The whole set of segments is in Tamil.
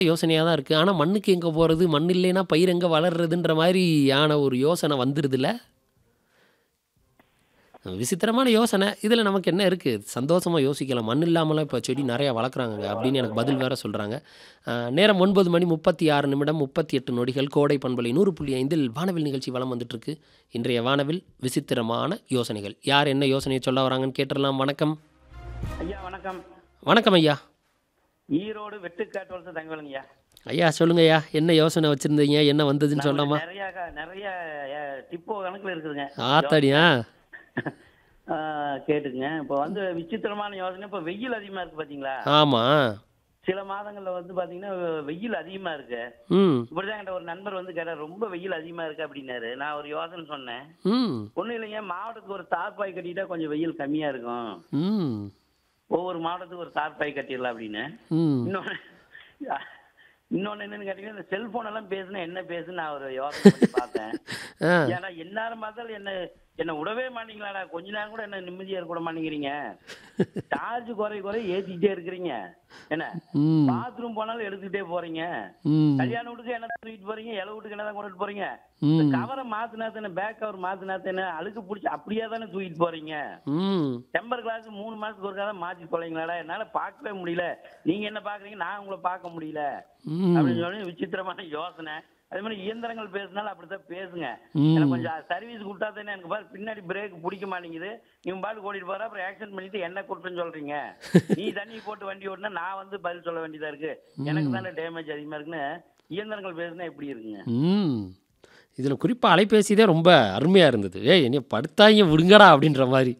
யோசனையா தான் இருக்கு. ஆனா மண்ணுக்கு எங்க போறது? மண் இல்லைன்னா பயிர் எங்க வளர்றதுன்ற மாரியான ஒரு யோசனை வந்துருதுல்ல? விசித்திரமான யோசனை. இதுல நமக்கு என்ன இருக்கு? சந்தோஷமா யோசிக்கலாம். மண் இல்லாமலாம் இப்ப செடி நெறைய வளர்க்குறாங்கங்க அப்படின்னு எனக்கு பதில் வேற சொல்றாங்க. அ நேரம் 9 மணி 36 நிமிடம் 38 நொடிகள். கோடை பண்பலை 100.5ல் வானவில் நிகழ்ச்சி வலம் வந்துட்டுருக்கு. இன்றைய வானவில் விசித்திரமான யோசனைகள். யார் என்ன யோசனைய சொல்ல வராங்கன்னு கேட்டுறலாம். வணக்கம். ஐயா வணக்கம் வணக்கம் ஐயா. ஈரோடு வெட்டுக்காட்டு வளர்த்த தங்கவேலுங்கய்யா ஐயா சொல்லுங்கய்யா. என்ன யோசனை வச்சிருந்தீங்க? என்ன வந்ததுன்னு நம்ம சொல்லலாமா? நிறைய க- நிறைய அஹ், டிப்போ கணக்குல இருக்குதுங்க ஆத்தாடியா? ஆஹ், கேட்டுக்குங்க இப்போ வந்து விசித்திரமான யோசனை இப்போ வெயில் அதிகமா இருக்கு பாத்தீங்களா ஆமா. சில மாதங்கள்ல வந்து பாத்தீங்கன்னா வெயில் அதிகமா இருக்கு ம். இப்படிதான் என்கிட்ட ஒரு நண்பர் வந்து கேட்டார் ரொம்ப வெயில் அதிகமா இருக்கு அப்படின்னாரு நான் ஒரு யோசனை சொன்னேன் ம். ஒண்ணும் இல்லைங்க மாவட்டத்துக்கு ஒரு தார்பாய் கட்டிட்டா கொஞ்சம் வெயில் கம்மியா இருக்கும் ம். ஒவ்வொரு மாவட்டத்துக்கு ஒரு தார்பாய் கட்டிடலாம் அப்படின்னு ம். இன்னொன்னு இன்னொன்னு என்னன்னு கேட்டீங்கன்னா இந்த செல்போன் எல்லாம் பேசுனா என்ன பேசுன்னு நான் ஒரு யோசனை பண்ணி பார்த்தேன் ஆ. ஏன்னா எந்நேரம் பார்த்தாலும் என்ன என்ன விடவே மாட்டீங்களாடா கொஞ்ச நேரம் கூட என்ன நிம்மதியா இருக்க விட மாட்டேங்கிறீங்க சார்ஜ் குறை குறை ஏத்திக்கிட்டே இருக்கிறீங்க என்ன ம். பாத்ரூம் போனாலும் எடுத்துக்கிட்டே போறீங்க ம். கல்யாண வீட்டுக்கு என்ன தூக்கிட்டு போறீங்க இலை வீட்டுக்கு என்ன தான் கொண்டுட்டு போறீங்க ம். கவரை மாத்தினா தானே பேக் கவர் மாத்தினா தானே அழுக்கு பிடிச்சி அப்படியே தானே தூக்கிட்டு போறீங்க ம். டெம்பர் கிளாஸ் மூணு மாசத்துக்கு ஒருக்கா தான் மாத்தி தொலைங்களாடா என்னால பார்க்கவே முடியல நீங்க என்ன பாக்குறீங்க நான் உங்களை பார்க்க முடியல ம். அப்படின்னு சொல்லி விசித்திரமான யோசனை அதே மாதிரி இயந்திரங்கள் பேசினாலும் அப்படித்தான் பேசுங்க ம். எனக்கு கொஞ்சம் சர்வீஸ் கொடுத்தா தானே எனக்கு பாரு பின்னாடி பிரேக் பிடிக்க மாட்டேங்குது நீங்க பாட்டு ஓடிட்டு போற அப்புறம் ஆக்சிடென்ட் பண்ணிட்டு என்ன குற்றம் சொல்றீங்க நீ தண்ணி போட்டு வண்டி ஓட்டினா நான் வந்து பதில் சொல்ல வேண்டியதா இருக்கு எனக்கு தானே டேமேஜ் அதிகமா இருக்குன்னு இயந்திரங்கள் பேசுனா எப்படி இருக்குங்க ம். இதுல குறிப்பா அலைபேசி தான் ரொம்ப அருமையா இருந்தது. ஏய் என்னைய படுத்தாய்ங்க விடுங்கடா அப்படின்ற மாரி.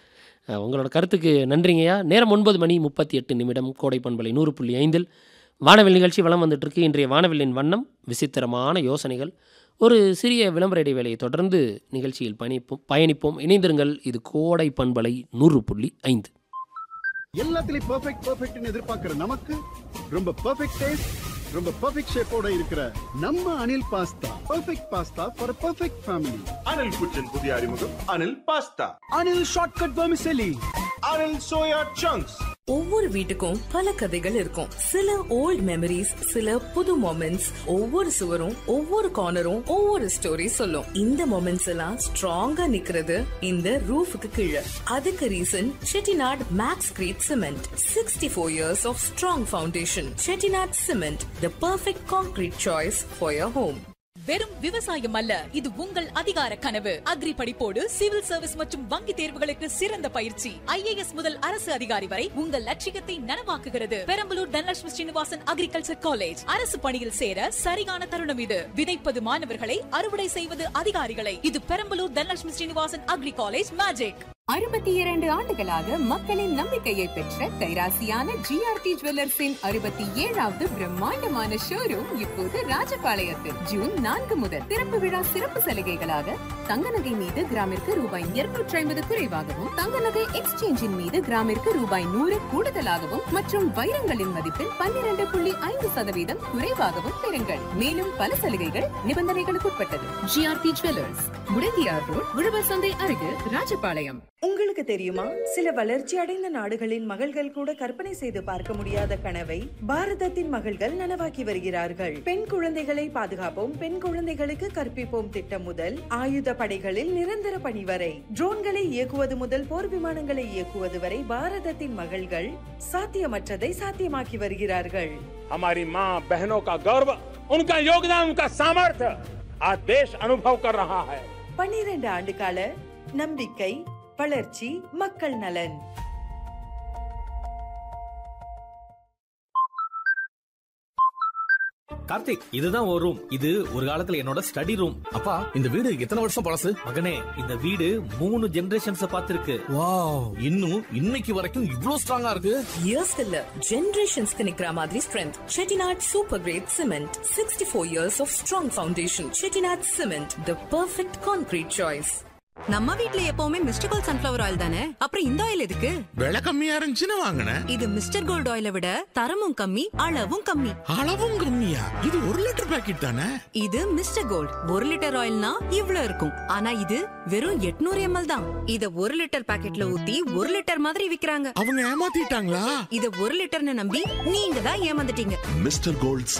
அ உங்களோட கருத்துக்கு நன்றிங்கய்யா. நேரம் 9 மணி 38 நிமிடம். கோடை பண்பலை 100.5ல் வானவில் நிகழ்ச்சி வலம் வந்துட்டுருக்கு. இன்றைய வானவில்லின் வண்ணம் விசித்திரமான யோசனைகள். ஒரு சிறிய விளம்பர இடைவேளையை தொடர்ந்து நிகழ்ச்சியில் பயணிப்போம் பயணிப்போம். இணைந்திருங்கள். இது கோடை பண்பலை 100.5. எல்லாத்துலயும் பெர்ஃபெக்ட் பெர்ஃபெக்ட்னு எதிர்பார்க்கிற நமக்கு ரொம்ப பெர்ஃபெக்ட் டேஸ்ட் ரொம்ப பெர்ஃபெக்ட் ஷேப்போட இருக்கிற நம்ம Anil pasta perfect pasta for perfect family Anil kitchen புதிய அறிமுகம் Anil pasta Anil shortcut vermicelli Anil soya chunks ஒவ்வொரு வீட்டுக்கும் பல கதைகள் இருக்கும் சில ஓல்ட் மெமரிஸ் சில புது மொமெண்ட்ஸ் ஒவ்வொரு சுவரும் ஒவ்வொரு கார்னரும் ஒவ்வொரு ஸ்டோரி சொல்லும் இந்த மொமெண்ட்ஸ் எல்லாம் ஸ்ட்ராங்கா நிக்கிறது இந்த ரூஃபுக்கு கீழே அதுக்கு reason Chettinad maxcrete cement sixty four years of strong foundation Chettinad cement the perfect concrete choice for your home வெறும் விவசாயம் அல்ல இது உங்கள் அதிகார கனவு அக்ரி படிப்போடு சிவில் சர்வீஸ் மற்றும் வங்கி தேர்வுகளுக்கு சிறந்த பயிற்சி ஐஏஎஸ் முதல் அரசு அதிகாரி வரை உங்கள் லட்சியத்தை நனவாக்குகிறது பெரம்பலூர் தனலட்சுமி ஸ்ரீனிவாசன் அக்ரிகல்ச்சர் காலேஜ் அரசு பணியில் சேர சரியான தருணம் இது விதைப்பது மாணவர்களை அறுவடை செய்வது அதிகாரிகளை இது Perambalur Dhanalakshmi Srinivasan agri college magic அறுபத்தி இரண்டு ஆண்டுகளாக மக்களின் நம்பிக்கையை பெற்ற கைராசியான ஜிஆர்டி ஜுவல்லர்ஸின் அறுபத்தி ஏழாவது பிரம்மாண்டமான ஷோரூம் இப்போது ராஜபாளையத்தில் ஜூன் நான்கு முதல் திறப்பு விழா சிறப்பு சலுகைகளாக தங்க நகை மீது கிராமிற்கு ரூபாய் இருநூற்றி ஐம்பது குறைவாகவும் தங்க நகை எக்ஸ்சேஞ்சின் மீது கிராமிற்கு ரூபாய் நூறு கூடுதலாகவும் மற்றும் வைரங்களின் மதிப்பில் பன்னிரண்டு புள்ளி ஐந்து சதவீதம் குறைவாகவும் பெறுங்கள் மேலும் பல சலுகைகள் நிபந்தனைகளுக்குட்பட்டது ஜிஆர்டி ஜுவல்லர்ஸ் முடங்கியார் ரோட் உழவர் சந்தை அருகே ராஜபாளையம் உங்களுக்கு தெரியுமா சில வளர்ச்சி அடைந்த நாடுகளின் மகள்கள் கூட கற்பனை செய்து பார்க்க முடியாத கனவை பாரதத்தின் மகள்கள் நனவாக்கி வருகிறார்கள் பெண் குழந்தைகளை பாதுகாப்போம் பெண் குழந்தைகளுக்கு கற்பிப்போம் திட்டம் முதல் ஆயுத படைகளில் நிரந்தர பணி வரை ட்ரோன்களை இயக்குவது முதல் போர் விமானங்களை இயக்குவது வரை பாரதத்தின் மகள்கள் சாத்தியமற்றதை சாத்தியமாக்கி வருகிறார்கள் हमारी माँ बहनों का गौरव उनका योगदान उनका सामर्थ्य आज देश अनुभव कर रहा है பன்னிரண்டு ஆண்டு கால நம்பிக்கை வளர்ச்சி மக்கள் நலன் கார்த்திக் இதுதான் ஒரு ரூம் இது ஒரு காலத்துல என்னோட ஸ்டடி ரூம் அப்பா இந்த வீடு எத்தனை வருஷம் பழசு மகனே இந்த வீடு மூணு ஜெனரேஷன்ஸ் பார்த்திருக்கு வாவ் இன்னும் இன்னைக்கு வரைக்கும் இவ்ளோ ஸ்ட்ராங்கா இருக்கு இயர்ஸ் இல்ல ஜெனரேஷன்ஸ்க்கு நிக்கிற மாதிரி strength Chettinad supercrete cement sixty four years of strong foundation Chettinad cement the perfect concrete choice நம்ம வீட்ல எப்பவுமே மிஸ்டர் கோல்ட் சன்ஃபிளவர் ஆயில் தானே அப்புறம் இந்த ஆயில் எதுக்கு விலை கம்மியா இருந்துச்சுன்னு வாங்கினேன் இது மிஸ்டர் கோல்ட் ஆயிலை விட தரமும் கம்மி அளவும் கம்மி அளவும் கம்மியா இது ஒரு லிட்டர் பாக்கெட் தானே இது மிஸ்டர் கோல்ட் ஒரு லிட்டர் ஆயில்னா இவ்ளோ இருக்கும் ஆனா இது வெறும் 800 எம்எல் தான் இத ஒரு லிட்டர் பாக்கெட்ல ஊத்தி ஒரு லிட்டர் மாதிரி விக்கிறாங்க அவங்க ஏமாத்திட்டாங்களா இத ஒரு லிட்டர்னு நம்பி நீங்க தான் ஏமாந்துட்டீங்க மிஸ்டர் கோல்ட்